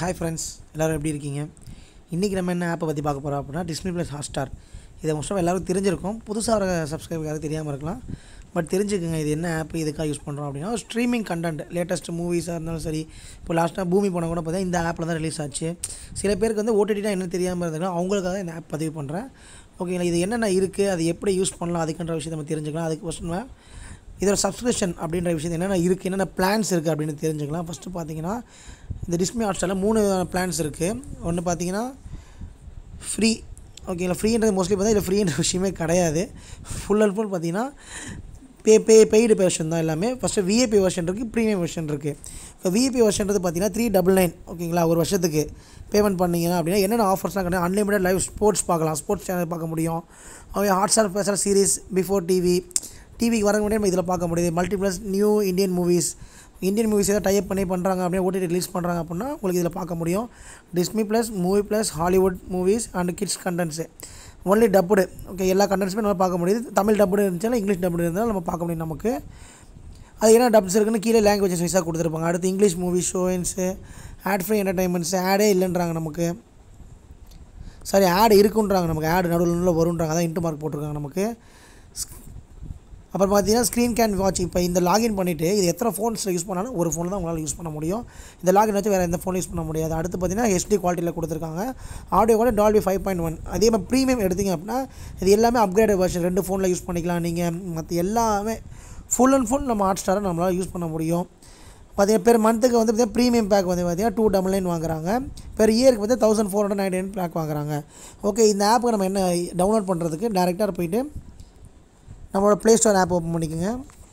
hi friends எல்லோரும் எப்படி இருக்கீங்க இன்றைக்கி நம்ம என்ன ஆப்பை பற்றி பார்க்க போகிறோம் அப்படின்னா டிஸ்னி ப்ளஸ் ஹாட்ஸ்டார் இதை மோஸ்ட் ஆஃப் எல்லாருக்கும் தெரிஞ்சிருக்கும் புதுசாக வர சப்ஸ்கிரைபருக்கு தெரியாமல் இருக்கலாம் பட் தெரிஞ்சுக்கோங்க இது என்ன ஆப் இதுக்காக யூஸ் பண்ணுறோம் அப்படின்னா ஸ்ட்ரீமிங் கண்டென்ட் லேட்டஸ்ட் மூவிஸாக இருந்தாலும் சரி இப்போ லாஸ்ட்டாக பூமி போனால் கூட பார்த்தா இந்த ஆப்பில் தான் ரிலீஸ் ஆச்சு சில பேருக்கு வந்து ஓடிடினா என்ன தெரியாமல் இருந்தாலும் அவங்களுக்காக இந்த ஆப் பதிவு பண்ணுறேன் ஓகேங்களா இது என்னென்ன இருக்குது அது எப்படி யூஸ் பண்ணலாம் அதுக்குன்ற விஷயத்தை நம்ம தெரிஞ்சுக்கலாம் அதுக்கு ஃபஸ்ட் நம்ம இதோட சப்ஸ்கிரிப்ஷன் அப்படின்ற விஷயம் என்னென்ன இருக்குது என்னென்ன பிளான்ஸ் இருக்குது அப்படின்னு தெரிஞ்சுக்கலாம் ஃபஸ்ட்டு பார்த்தீங்கன்னா இந்த டிஸ்மி ஹாட்ஸ்டாரில் மூணு பிளான்ஸ் இருக்குது ஒன்று பார்த்தீங்கன்னா ஃப்ரீ ஓகேங்களா ஃப்ரீன்றது மோஸ்ட்லி பார்த்தா இதில் ஃப்ரீன்ற விஷயமே கிடையாது ஃபுல் அண்ட் ஃபுல் பார்த்தீங்கன்னா பே பே பெய்டு வெர்ஷன் தான் எல்லாமே ஃபஸ்ட்டு விஏபி வெர்ஷன் இருக்குது ப்ரீமியம் வெர்ஷன் இருக்குது இப்போ விஏபி வெர்ஷன்றது பார்த்தீங்கன்னா த்ரீ டபுள் நைன் ஓகேங்களா ஒரு வருஷத்துக்கு பேமெண்ட் பண்ணிங்கன்னா அப்படின்னா என்னென்ன ஆஃபர்ஸ்லாம் கிடையாது அன்லிமிட்டட் லைவ் ஸ்போர்ட்ஸ் பார்க்கலாம் ஸ்போர்ட்ஸ் சேனல் பார்க்க முடியும் அவங்க Hotstar special series before TV டிவிக்கு வர முடியாது நம்ம இதில் பார்க்க முடியுது மல்டிப்ளஸ் new Indian movies Indian movies ஏதாவது டைப் பண்ணி பண்ணுறாங்க அப்படியே ஓடிடி ரிலீஸ் பண்ணுறாங்க அப்படின்னா உங்களுக்கு இதில் பார்க்க முடியும் Disney plus movie plus Hollywood movies and kids contents only dubbed okay எல்லா கண்டென்ட்ஸுமே நம்ம பார்க்க முடியுது தமிழ் டப்புடு இருந்துச்சாலும் இங்கிலீஷ் டப்புடு இருந்தாலும் நம்ம பார்க்க முடியும் நமக்கு அது என்ன டப்ஸ் இருக்குன்னு கீழே லாங்குவேஜஸ் வைஸாக கொடுத்துருப்பாங்க அடுத்து இங்கிலீஷ் மூவி ஷோயின்ஸு ஆட் ஃப்ரீ என்டர்டைன்மெண்ட்ஸு ஆடே இல்லைன்றாங்க நமக்கு சாரி ஆடு இருக்குன்றாங்க நமக்கு ஆடு நடுவில் நடுவில் வருன்றாங்க அதான் இன்ட்டு மார்க் போட்டிருக்காங்க நமக்கு அப்புறம் பார்த்தீங்கன்னா ஸ்க்ரீன் கேன் வாட்ச் இப்போ இந்த லாகின் பண்ணிவிட்டு இது எத்தனை ஃபோன்ஸில் யூஸ் பண்ணாலும் ஒரு ஃபோனில் தான் உங்களால் யூஸ் பண்ண முடியும் இந்த லாகின் வச்சு வேறு எந்த ஃபோனும் யூஸ் பண்ண முடியாது அடுத்து பார்த்தீங்கன்னா ஹெச்டி குவாலிட்டியில் கொடுத்துருக்காங்க ஆடியோ கூட டால்பி ஃபைவ் பாயிண்ட் ஒன் அதே மாதிரி ப்ரீமியம் எடுத்திங்க அப்படின்னா இது எல்லாமே அப்கிரேட் வெர்ஷன் ரெண்டு ஃபோனில் யூஸ் பண்ணிக்கலாம் நீங்கள் மற்ற எல்லாமே ஃபுல் அண்ட் ஃபுல் நம்ம ஹாட் ஸ்டாரை நம்மளால் யூஸ் பண்ண முடியும் பார்த்தீங்கன்னா பெர் மந்த்துக்கு வந்து பார்த்தீங்கன்னா ப்ரீமியம் பேக் வந்து பார்த்தீங்கன்னா டூ டபுள் நைன் வாங்குறாங்க பெர் இயருக்கு வந்து thousand four hundred ninety nine pack வாங்குறாங்க ஓகே இந்த ஆப்புக்கு நம்ம என்ன டவுன்லோட் பண்ணுறதுக்கு டேரெக்டாக போயிட்டு நம்மளோட ப்ளே ஸ்டோர் ஆப் ஓப்பன் பண்ணிக்கோங்க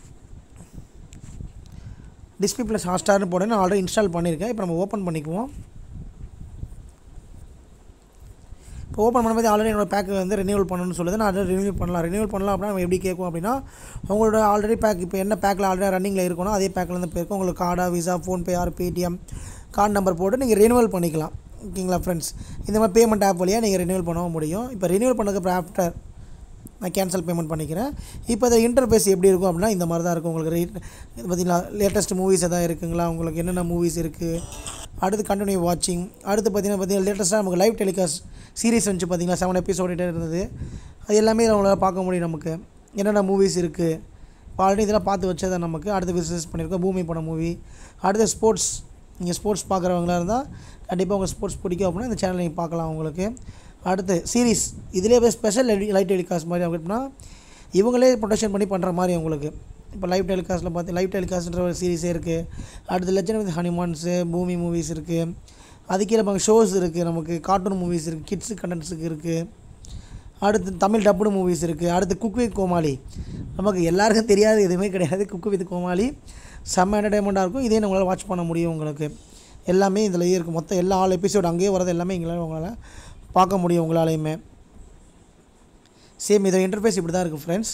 டிஸ்பிளே ப்ளஸ் ஹாட்ஸ்டார்னு போட நான் ஆல்ரெடி இன்ஸ்டால் பண்ணியிருக்கேன் இப்போ நம்ம ஓப்பன் பண்ணிக்குவோம் இப்போ ஓப்பன் பண்ணும்போது ஆல்ரெடி என்னோட பேக் வந்து ரினியூவல் பண்ணணும்னு சொல்லுது நான் அதை ரினியூவல் பண்ணலாம் ரினியூவல் பண்ணலாம் அப்படின்னா நம்ம எப்படி கேட்கும் அப்படின்னா உங்களோட ஆல்ரெடி பேக் இப்போ என்ன பேக்கில் ஆல்ரெடி ரன்னிங்கில் இருக்கணும் அதே பேக்கில் போயிருக்கும் உங்களுக்கு கார்டா Visa PhonePe or Paytm card number போட்டு நீங்கள் ரினியூவல் பண்ணிக்கலாம் ஓகேங்களா ஃப்ரெண்ட்ஸ் இந்த மாதிரி பேமெண்ட் ஆப் வழியாக நீங்கள் ரினியூவல் பண்ணவும் முடியும் இப்போ ரினியூவல் பண்ணதுக்கு ஆஃப்டர் நான் கேன்சல் பேமெண்ட் பண்ணிக்கிறேன் இப்போ இந்த இன்டர்ஃபேஸ் எப்படி இருக்கும் அப்படின்னா இந்த மாதிரி தான் இருக்கும் உங்களுக்கு ரேட் இது பார்த்தீங்களா லேட்டஸ்ட் மூவிஸ் எதாவது இருக்குங்களா உங்களுக்கு என்னென்ன மூவிஸ் இருக்குது அடுத்து கண்டினியூ வாட்சிங் அடுத்து பார்த்தீங்கன்னா பார்த்தீங்கன்னா லேட்டஸ்ட்டாக நமக்கு லைவ் டெலிகாஸ்ட் சீரிஸ் வந்துச்சு பார்த்தீங்களா செவன் எபிசோடிட்டே இருந்தது அது எல்லாமே நம்மளால் பார்க்க முடியும் நமக்கு என்னென்ன மூவிஸ் இருக்குது இப்போ ஆல்ரெடி இதெல்லாம் பார்த்து வச்சதை நமக்கு அடுத்து விசிஸ் பண்ணியிருக்கோம் பூமி படம் மூவி அடுத்து ஸ்போர்ட்ஸ் நீங்கள் ஸ்போர்ட்ஸ் பார்க்குறவங்களா இருந்தால் கண்டிப்பாக உங்கள் ஸ்போர்ட்ஸ் பிடிக்கும் அப்படின்னா இந்த சேனல் நீங்கள் பார்க்கலாம் உங்களுக்கு அடுத்து சீரீஸ் இதிலே போய் ஸ்பெஷல் லைட் டெலிகாஸ்ட் மாதிரி அப்படின்னா இவங்களே ப்ரொடக்ஷன் பண்ணி பண்ணுற மாதிரி உங்களுக்கு இப்போ லைவ் டெலிகாஸ்ட்டில் பார்த்து லைவ் டெலிகாஸ்ட்ன்ற ஒரு சீரீஸே இருக்குது அடுத்து லெஜண்ட் வித் ஹனிமான்ஸு பூமி மூவிஸ் இருக்குது அதுக்கே நமக்கு ஷோஸ் இருக்குது நமக்கு கார்ட்டூன் மூவிஸ் இருக்குது கிட்ஸு கண்டென்ட்ஸுக்கு இருக்குது அடுத்து தமிழ் டப்புடு மூவிஸ் இருக்குது அடுத்து குக் வித் கோமாளி நமக்கு எல்லாருக்கும் தெரியாது எதுவுமே கிடையாது குக் வித் கோமாளி செம்ம என்டர்டைன்மெண்ட்டாக இருக்கும் இதே உங்களால் வாட்ச் பண்ண முடியும் உங்களுக்கு எல்லாமே இதில் இருக்குது மொத்தம் எல்லா ஆல் எபிசோடு அங்கேயே வரது எல்லாமே எங்களால் உங்களால் பார்க்க முடியும் உங்களாலையுமே சேம் இதோட இன்டர்ஃபேஸ் இப்படி தான் இருக்குது ஃப்ரெண்ட்ஸ்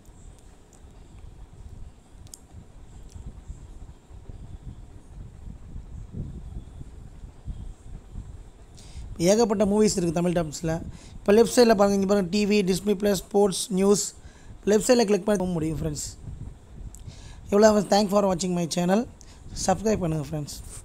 ஏகப்பட்ட மூவிஸ் இருக்குது தமிழ் டாப்ஸில் இப்போ லெஃப்ட் சைடில் பாருங்கள் இங்கே பாருங்கள் TV display plus sports news left சைடில் கிளிக் பண்ணி போக முடியும் ஃப்ரெண்ட்ஸ் எவ்வளோ தேங்க் ஃபார் வாட்சிங் மை சேனல் சப்ஸ்கிரைப் பண்ணுங்கள் ஃப்ரெண்ட்ஸ்